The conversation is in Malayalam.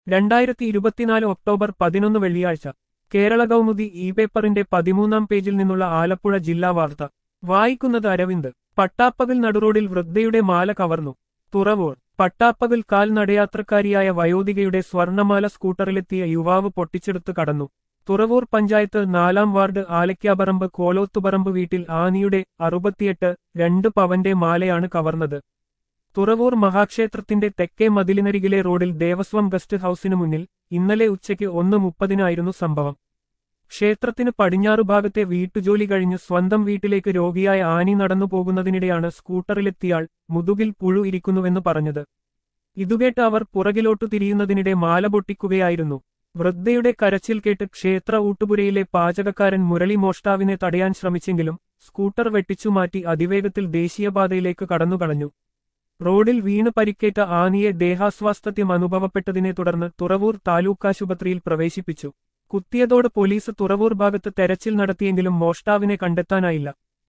രണ്ടായിരത്തി ഇരുപത്തിനാല് ഒക്ടോബർ പതിനൊന്ന് വെള്ളിയാഴ്ച കേരള കൗമുദി ഇ പേപ്പറിന്റെ പതിമൂന്നാം പേജിൽ നിന്നുള്ള ആലപ്പുഴ ജില്ലാ വാർത്ത വായിക്കുന്നത് അരവിന്ദ് പട്ടാപ്പകൽ നടുറോഡിൽ വൃദ്ധയുടെ മാല കവർന്നു തുറവൂർ പട്ടാപ്പകൽ കാൽ നടയാത്രക്കാരിയായ വയോധികയുടെ സ്വർണമാല സ്കൂട്ടറിലെത്തിയ യുവാവ് പൊട്ടിച്ചെടുത്ത് കടന്നു തുറവൂർ പഞ്ചായത്ത് നാലാം വാർഡ് ആലയ്ക്കാപറമ്പ് കോലോത്തുപറമ്പ് വീട്ടിൽ ആനിയുടെ അറുപത്തിയെട്ട് രണ്ട് പവന്റെ മാലയാണ് കവർന്നത് തുറവൂർ മഹാക്ഷേത്രത്തിന്റെ തെക്കേ മതിലിനരികിലെ റോഡിൽ ദേവസ്വം ഗസ്റ്റ് ഹൌസിനു മുന്നിൽ ഇന്നലെ ഉച്ചയ്ക്ക് ഒന്ന് മുപ്പതിനായിരുന്നു സംഭവം ക്ഷേത്രത്തിന് പടിഞ്ഞാറു ഭാഗത്തെ വീട്ടുജോലി കഴിഞ്ഞ് സ്വന്തം വീട്ടിലേക്ക് രോഗിയായ ആനി നടന്നു പോകുന്നതിനിടെയാണ് സ്കൂട്ടറിലെത്തിയാൾ മുതുകിൽ പുഴു ഇരിക്കുന്നുവെന്ന് പറഞ്ഞത് ഇതുകേട്ട് അവർ പുറകിലോട്ടു തിരിയുന്നതിനിടെ മാല പൊട്ടിക്കുകയായിരുന്നു വൃദ്ധയുടെ കരച്ചിൽ കേട്ട് ക്ഷേത്ര ഊട്ടുപുരയിലെ പാചകക്കാരൻ മുരളി മോഷ്ടാവിനെ തടയാൻ ശ്രമിച്ചെങ്കിലും സ്കൂട്ടർ വെട്ടിച്ചുമാറ്റി അതിവേഗത്തിൽ ദേശീയപാതയിലേക്ക് കടന്നുകളഞ്ഞു റോഡിൽ വീണ് പരിക്കേറ്റ ആനിയെ ദേഹാസ്വാസ്ഥ്യം അനുഭവപ്പെട്ടതിനെ തുടർന്ന് തുറവൂർ താലൂക്കാശുപത്രിയിൽ പ്രവേശിപ്പിച്ചു കുത്തിയതോട് പോലീസ് തുറവൂർ ഭാഗത്ത് തെരച്ചിൽ നടത്തിയെങ്കിലും മോഷ്ടാവിനെ കണ്ടെത്താനായില്ല